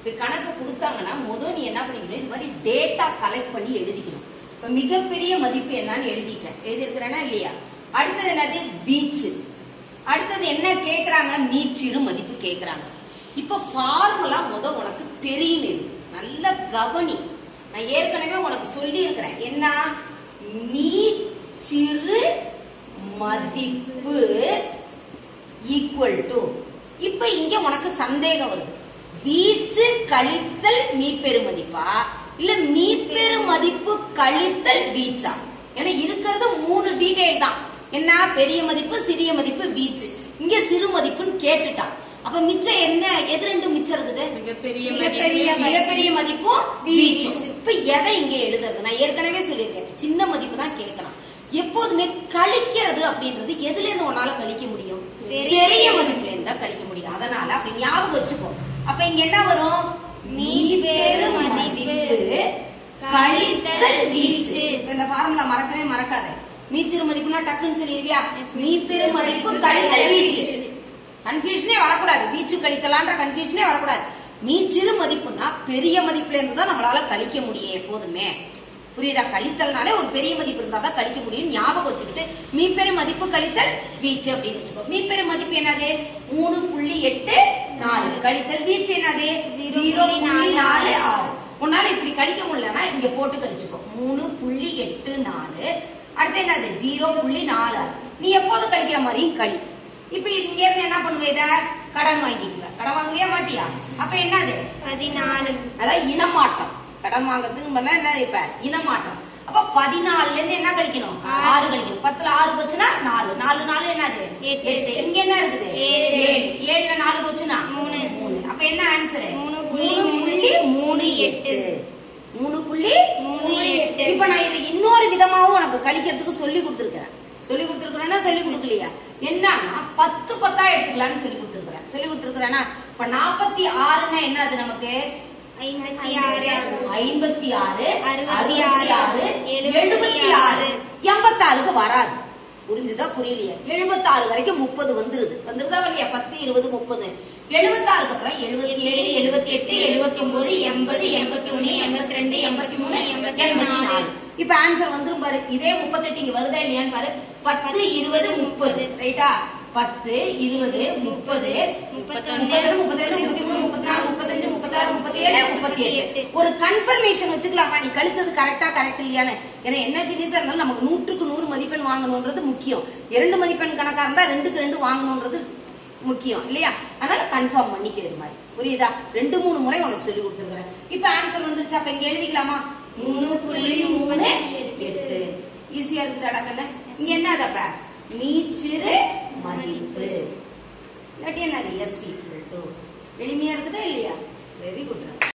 இப்ப கணக்கு கொடுத்தாங்கன்னா முதல் நீ என்ன பண்ணிக்கணும் இது மாதிரி டேட்டா கலெக்ட் பண்ணி எழுதிக்கணும் இப்ப மிகப்பெரிய மதிப்பு என்னன்னு எழுதிட்டேன் எழுதியிருக்கிறேன்னா இல்லையா அடுத்தது என்னது வீச்சு அடுத்தது என்ன கேக்குறாங்க மீச்சிறு மதிப்பு கேக்குறாங்க இப்ப ஃபார்முலா முத உனக்கு தெரியும் இருக்கு நல்ல கவனி நான் ஏற்கனவே உனக்கு சொல்லி இருக்கிறேன் என்ன மீச்சிறு மதிப்பு ஈக்குவல் டு இப்ப இங்க உனக்கு சந்தேகம் வருது வீச்சு கழித்தல் மீப்பெரு மதிப்பா இல்ல மீப்பெரு மதிப்பு கழித்தல் வீச்சா ஏன்னா இருக்கிறது மூணு டீடைல் தான் என்ன பெரிய மதிப்பு சிறிய மதிப்பு வீச்சு இங்க சிறு மதிப்புன்னு கேட்டுட்டான் அப்ப மிச்சம் என்ன எது ரெண்டு மிச்சம் இருக்குது மிகப்பெரிய மிகப்பெரிய மதிப்பு மிகப்பெரிய மதிப்பும் வீச்சு. வீச்சு இப்ப எதை இங்க எழுதுறது நான் ஏற்கனவே சொல்லியிருக்கேன் சின்ன மதிப்பு தான் கேட்கலாம் எப்போதுமே கழிக்கிறது அப்படின்றது எதுல இருந்து உன்னால கழிக்க முடியும் பெரிய பெரிய மதிப்புல இருந்தா கழிக்க முடியும் அதனால அப்படி ஞாபகம் வச்சுக்கோ அப்ப இங்க என்ன வரும் மீப்பெரு மதிப்பு கழித்தல் வீச்சு வீச்சு. இப்ப இந்த ஃபார்முலா மறக்கவே மறக்காத மீச்சிறு மதிப்புனா டக்குன்னு சொல்லிருவியா Yes, மீப்பெரு மதிப்பு கழித்தல் வீச்சு கன்ஃபியூஷனே வரக்கூடாது வீச்சு கழித்தலான்ற கன்ஃபியூஷனே வரக்கூடாது மீச்சிறு மதிப்புனா பெரிய மதிப்புல இருந்து தான் நம்மளால கழிக்க முடியும் எப்போதுமே புரியுதா கழித்தல்னாலே ஒரு பெரிய மதிப்பு இருந்தா தான் கழிக்க முடியும் ஞாபகம் வச்சுக்கிட்டு மீப்பெரு மதிப்பு கழித்தல் வீச்சு அப்படின்னு வச்சுக்கோ மீப்பெரு மதிப்பு என்னது மூணு புள்ளி எட்டு நாலு கழித்தல் வீச்சு என்னது Zero ஜீரோ புள்ளி புள்ளி நாலு நாலு ஆறு உன்னால இப்படி கழிக்க முடியலன்னா இங்க போட்டு கழிச்சுக்கோ மூணு புள்ளி எட்டு நாலு அடுத்து என்னது ஜீரோ புள்ளி நாலு ஆறு நீ எப்போதும் கழிக்கிற மாதிரியும் களி இப்ப இது இங்க இருந்து என்ன பண்ணுவ இத கடன் வாங்கிக்குவ கடன் வாங்கவே மாட்டியா அப்ப என்னது பதினாலு அதான் இனமாற்றம் கடன் வாங்குறதுக்கு பண்ணா என்ன இப்ப இனமாற்றம் அப்ப பதினாலுல இருந்து என்ன கழிக்கணும் ஆறு. ஆறு கழிக்கணும் பத்துல ஆறு போச்சுன்னா நாலு நாலு நாலு என்னது எட்டு. எட்டு இங்க என்ன இருக்குது ஏழு. ஏழு ஏழுல நாலு போச்சுன்னா மூணு. மூணு அப்ப என்ன ஆன்சர் மூணு புள்ளி புள்ளி மூணு மூணு எட்டு எட்டு. மூணு புள்ளி மூணு எட்டு. இப்ப நான் இது இன்னொரு விதமாவும் உனக்கு கழிக்கிறதுக்கு சொல்லி கொடுத்துருக்கேன் சொல்லி கொடுத்துருக்கேன்னா சொல்லி கொடுக்கலையா என்னன்னா பத்து பத்தா எடுத்துக்கலாம்னு சொல்லி கொடுத்துருக்கேன் சொல்லி கொடுத்துருக்கேன்னா இப்ப நாற்பத்தி ஆறுன்னா என்னது நமக்கு ஐம்பத்தி ஆறு ஐம்பத்தி ஆறு அறுபத்தி அறுபத்தி ஆறு, ஆறு எழுபத்தி எழுபத்தி ஆறு ஆறு. எண்பத்தாறுக்கு வராது புரிஞ்சுதா புரியலையா எழுபத்தாறு வரைக்கும் முப்பது வந்துருது வந்துருதா இல்லையா பத்து இருபது முப்பது எழுபத்தாறுக்கு அப்புறம் எழுபத்தி ஏழு எழுபத்தி எட்டு எழுபத்தி ஒன்பது எண்பது எண்பத்தி ஒண்ணு எண்பத்தி ரெண்டு எண்பத்தி மூணு எண்பத்தி எண்பத்தி நாலு. நாலு இப்ப ஆன்சர் வந்துரும் பாரு இதே முப்பத்தெட்டு இங்க வருதா இல்லையான்னு பாரு பத்து இருபது முப்பது ரைட்டா பத்து இருபது முப்பது முப்பத்தொன்னு, முப்பது முப்பத்தி ரெண்டு முப்பத்தி மூணு முப்பத்தி நாலு முப்பத்தஞ்சு முப்பத்தாறு முப்பத்தி ஏழு முப்பத்தி எட்டு எட்டு. ஒரு கன்ஃபர்மேஷன் வச்சுக்கலாமா நீ கழிச்சது கரெக்டா கரெக்ட் இல்லையான்னு ஏன்னா என்ன ஜினிஸா இருந்தாலும் நமக்கு நூற்றுக்கு நூறு மதிப்பெண் வாங்கணும்ன்றது முக்கியம் இரண்டு மதிப்பெண் கணக்கா இருந்தா ரெண்டுக்கு ரெண்டு வாங்கணும்ன்றது முக்கியம் இல்லையா அதனால கன்ஃபார்ம் பண்ணிக்கிறது மாதிரி புரியுதா ரெண்டு மூணு முறை உனக்கு சொல்லி கொடுத்துருக்கேன் இப்ப ஆன்சர் வந்துருச்சு அப்ப இங்க எழுதிக்கலாமா மூணு புள்ளி மூணு எட்டு ஈஸியா இருக்குதாடா கண்ணு இங்க என்ன அதப்ப மீச்சிறு மதிப்பு இல்லாட்டி என்னது எஸ் ஈக்குவல் டு எளிமையா இருக்குதா இல்லையா வெரி குட்